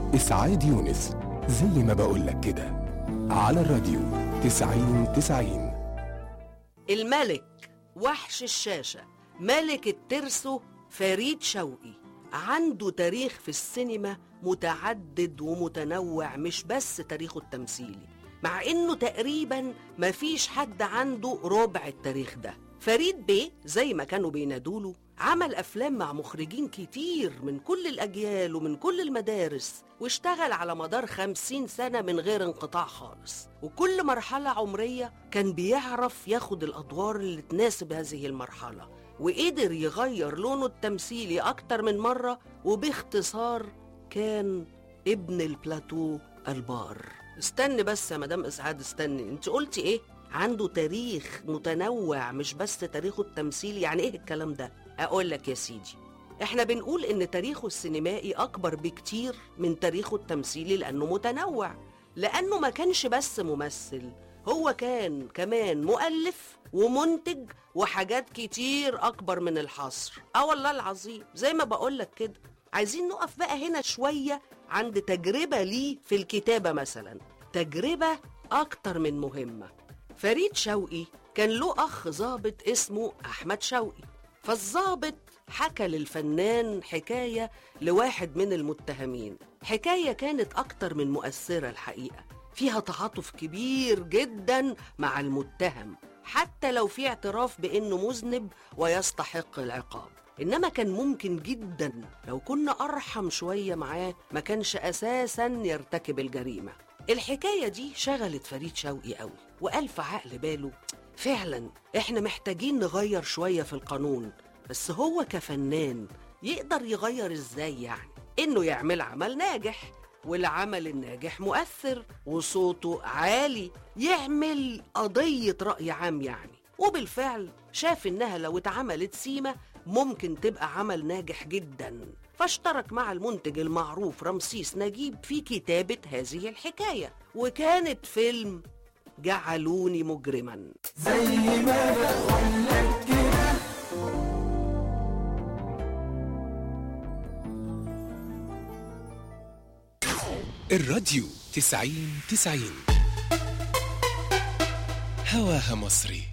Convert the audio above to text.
إسعاد يونس زي ما بقولك كده على الراديو تسعين تسعين الملك وحش الشاشة ملك الترسو فريد شوقي عنده تاريخ في السينما متعدد ومتنوع مش بس تاريخه التمثيلي مع انه تقريبا مفيش حد عنده ربع التاريخ ده فريد بيه زي ما كانوا بينادوله عمل افلام مع مخرجين كتير من كل الاجيال ومن كل المدارس واشتغل على مدار خمسين سنة من غير انقطاع خالص وكل مرحلة عمرية كان بيعرف ياخد الأدوار اللي تناسب هذه المرحلة وقدر يغير لونه التمثيلي أكتر من مرة وباختصار كان ابن البلاتو البار استني بس يا مدام اسعاد استني انت قلتي ايه عنده تاريخ متنوع مش بس تاريخه التمثيلي يعني ايه الكلام ده اقول لك يا سيدي احنا بنقول ان تاريخه السينمائي اكبر بكتير من تاريخه التمثيلي لانه متنوع لانه ما كانش بس ممثل هو كان كمان مؤلف ومنتج وحاجات كتير اكبر من الحصر اه والله العظيم زي ما بقولك كده عايزين نقف بقى هنا شوية عند تجربة ليه في الكتابة مثلا تجربة أكتر من مهمة فريد شوقي كان له أخ ظابط اسمه أحمد شوقي فالظابط حكى للفنان حكاية لواحد من المتهمين حكاية كانت أكتر من مؤثرة الحقيقة فيها تعاطف كبير جدا مع المتهم حتى لو في اعتراف بأنه مذنب ويستحق العقاب إنما كان ممكن جدا لو كنا أرحم شوية معاه ما كانش أساسا يرتكب الجريمة الحكاية دي شغلت فريد شوقي قوي وقال في عقل باله فعلا احنا محتاجين نغير شوية في القانون بس هو كفنان يقدر يغير ازاي يعني انه يعمل عمل ناجح والعمل الناجح مؤثر وصوته عالي يعمل قضية رأي عام يعني وبالفعل شاف انها لو اتعملت سيمة ممكن تبقى عمل ناجح جدا فاشترك مع المنتج المعروف رمسيس نجيب في كتابة هذه الحكاية وكانت فيلم جعلوني مجرما الراديو تسعين تسعين هواها مصري